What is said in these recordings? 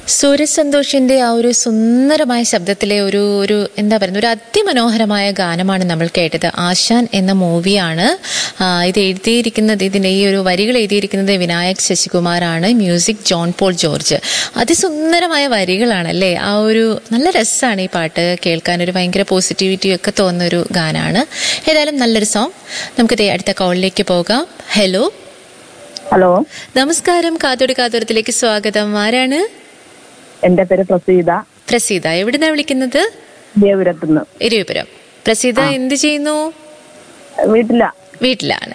സൂര്യസന്തോഷിന്റെ ആ ഒരു സുന്ദരമായ ശബ്ദത്തിലെ ഒരു ഒരു എന്താ പറയുക ഒരു അതിമനോഹരമായ ഗാനമാണ് നമ്മൾ കേട്ടത് ആശാൻ എന്ന മൂവിയാണ് ആ, ഇത് എഴുതിയിരിക്കുന്നത് ഇതിന്റെ ഈ ഒരു വരികൾ എഴുതിയിരിക്കുന്നത് വിനായക് ശശികുമാറാണ് മ്യൂസിക് ജോൺ പോൾ ജോർജ് അതിസുന്ദരമായ വരികളാണല്ലേ ആ ഒരു നല്ല രസമാണ് ഈ പാട്ട് കേൾക്കാൻ ഒരു ഭയങ്കര പോസിറ്റിവിറ്റി ഒക്കെ തോന്നുന്ന ഒരു ഗാനമാണ് ഏതായാലും നല്ലൊരു സോങ് നമുക്ക് ദേ അടുത്ത കോളിലേക്ക് പോകാം ഹലോ ഹലോ നമസ്കാരം കാതോട് കാതോരത്തിലേക്ക് സ്വാഗതം ആരാണ് എന്റെ പേര് പ്രസീത പ്രസീത എവിടുന്നാ വിളിക്കുന്നത് ദേവപുരത്തുനിന്ന് ഇരുപുരം പ്രസീത എന്ത് ചെയ്യുന്നു വീട്ടില വീട്ടിലാണ്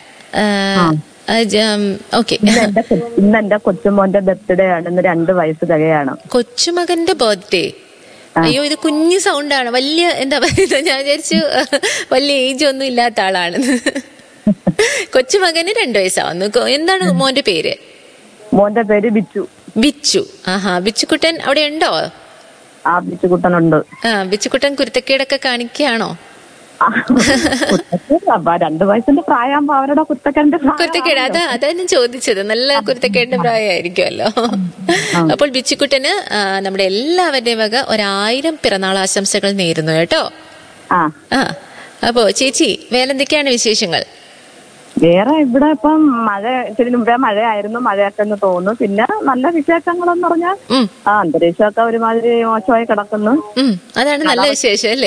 ഓക്കെ ഇന്ന് എന്റെ കൊ- ഇന്ന് എന്റെ കൊച്ചുമോന്റെ ബർത്ത്ഡേ ആണ് ഇന്ന് രണ്ട് വയസ്സ് തികയാണ് കൊച്ചുമകന്റെ ബർത്ത്ഡേ അയ്യോ ഇത് കുഞ്ഞു സൗണ്ടാണ് വലിയ എന്താ പറയുക ഞാൻ വിചാരിച്ചു വലിയ ഏജ് ഒന്നും ഇല്ലാത്ത ആളാണെന്ന് കൊച്ചുമകന് രണ്ടു വയസ്സാവുന്നു കൊ- എന്താണ് മോന്റെ പേര് മോന്റെ പേര് ബിച്ചു ബിച്ചു ആഹാ ബിച്ചുക്കുട്ടൻ അവിടെ ഉണ്ടോ ആ ബിച്ചുകുട്ടനുണ്ട് ആ ബിച്ചുക്കുട്ടൻ കുരുത്തക്കേടൊക്കെ കാണിക്കുകയാണോ ആ, കുരുത്തക്കേട് അപ്പൊ രണ്ട് വയസ്സിന്റെ പ്രായമാകുമ്പോ അവരുടെ കുത്തക്കന്റെ കുരുത്തക്കേട് അതാ അതാ ഞാൻ ചോദിച്ചത് നല്ല കുരുത്തക്കേടിന്റെ പ്രായമായിരിക്കുമല്ലോ അപ്പോൾ ബിച്ചിക്കുട്ടന് ആ, നമ്മുടെ എല്ലാവരുടെയും വക ഒരായിരം പിറന്നാൾ ആശംസകൾ നേരുന്നു കേട്ടോ ആ ആ അപ്പോ ചേച്ചി വേറെന്തൊക്കെയാണ് വിശേഷങ്ങൾ വേറെ ഇവിടെ ഇപ്പം മഴ ഇച്ചിരി മുമ്പേ മഴയായിരുന്നു മഴയൊക്കെ ഒന്ന് തോന്നുന്നു പിന്നെ നല്ല വിശേഷങ്ങളെന്ന് പറഞ്ഞാൽ ഉം ആ അന്തരീക്ഷമൊക്കെ ഒരുമാതിരി മോശമായി കിടക്കുന്നു ഉം അതാണ് നല്ല വിശേഷം അല്ലേ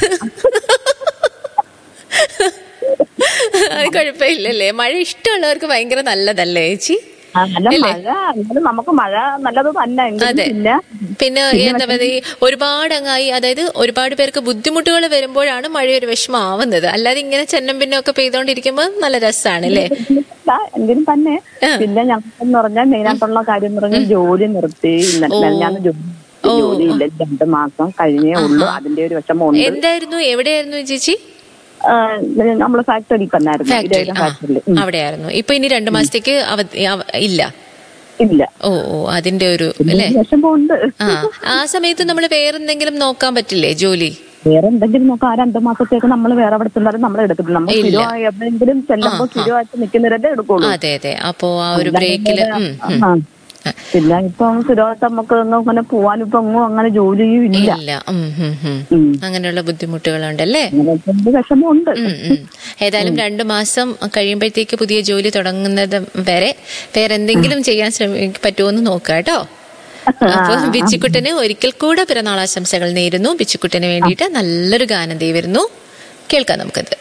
അത് കുഴപ്പമില്ലല്ലേ മഴ ഇഷ്ടമുള്ളവർക്ക് ഭയങ്കര നല്ലതല്ലേ ചേച്ചി ആ, നല്ല മഴ എന്നാലും നമുക്ക് മഴ നല്ലത് തന്നെ എങ്കിലും അതെ. പിന്നെ പിന്നെ എന്താ പറയുക ഈ ഒരുപാട് അങ്ങായി അതായത് ഒരുപാട് പേർക്ക് ബുദ്ധിമുട്ടുകൾ വരുമ്പോഴാണ് മഴ ഒരു വിഷമാവുന്നത് അല്ലാതെ ഇങ്ങനെ ചെന്നം പിന്നൊക്കെ പെയ്തോണ്ടിരിക്കുമ്പോൾ നല്ല രസമാണ് അല്ലേ ഇല്ല, എങ്കിലും തന്നെ പിന്നെ ഞങ്ങൾക്കെന്ന് പറഞ്ഞാൽ മെയിനായിട്ടുള്ള കാര്യം എന്ന് പറഞ്ഞാൽ ജോലി നിർത്തി ഞാൻ ജോലി ഇല്ല രണ്ട് മാസം കഴിഞ്ഞേ ഉള്ളൂ അതിന്റെ ഒരു വിഷമമുണ്ട് എന്തായിരുന്നു എവിടെയായിരുന്നു ചേച്ചി ആ, നമ്മള് ഫാക്ടറിയിൽ തന്നായിരുന്നു ഫാക്ടറി ഇതേ ഫാക്ടറിയിൽ അവിടെയായിരുന്നു ഇപ്പൊ ഇനി രണ്ടു മാസത്തേക്ക് അവധി അവ- ഇല്ല ഇല്ല ഓ ഓ അതിന്റെ ഒരു അല്ലേ വിഷമമുണ്ട് ആ ആ സമയത്ത് നമ്മൾ വേറെന്തെങ്കിലും നോക്കാൻ പറ്റില്ലേ ജോലി വേറെ എന്തെങ്കിലും നോക്കാം ആ രണ്ടു മാസത്തേക്ക് നമ്മൾ വേറെ അവിടെ ചെന്നാലും നമ്മൾ എടുക്കത്തില്ല നമ്മൾ സ്ഥിരമായി എവിടെയെങ്കിലും ചെല്ലുമ്പോൾ സ്ഥിരമായിട്ട് നിൽക്കുന്നവരല്ലേ എടുക്കുള്ളൂ അതെ അതെ അപ്പോ ആ ഒരു ബ്രേക്കില് ഉം, ഉം. ആ. പിന്നെ ഇപ്പൊ സ്ഥിരമായിട്ട് നമുക്ക് ഒന്നും അങ്ങനെ പോവാനും ഇപ്പൊ ഒന്നും അങ്ങനെ ജോലിയും ഇല്ല ഇല്ല ഉം, ഉം, ഉം. ഉം. അങ്ങനെയുള്ള ബുദ്ധിമുട്ടുകളുണ്ടല്ലേ അങ്ങനത്തെ ഒരു വിഷമമുണ്ട് ഉം, ഉം. ഏതായാലും രണ്ടു മാസം കഴിയുമ്പോഴത്തേക്ക് പുതിയ ജോലി തുടങ്ങുന്നത് വരെ വേറെ എന്തെങ്കിലും ചെയ്യാൻ ശ്രമി പറ്റുമോന്ന് നോക്കാം കേട്ടോ അപ്പൊ ബിച്ചിക്കുട്ടന് ഒരിക്കൽ കൂടെ പിറന്നാൾ ആശംസകൾ നേരുന്നു ബിച്ചിക്കുട്ടന് വേണ്ടിയിട്ട് നല്ലൊരു ഗാനം ദേ വരുന്നു കേൾക്കാം നമുക്കത്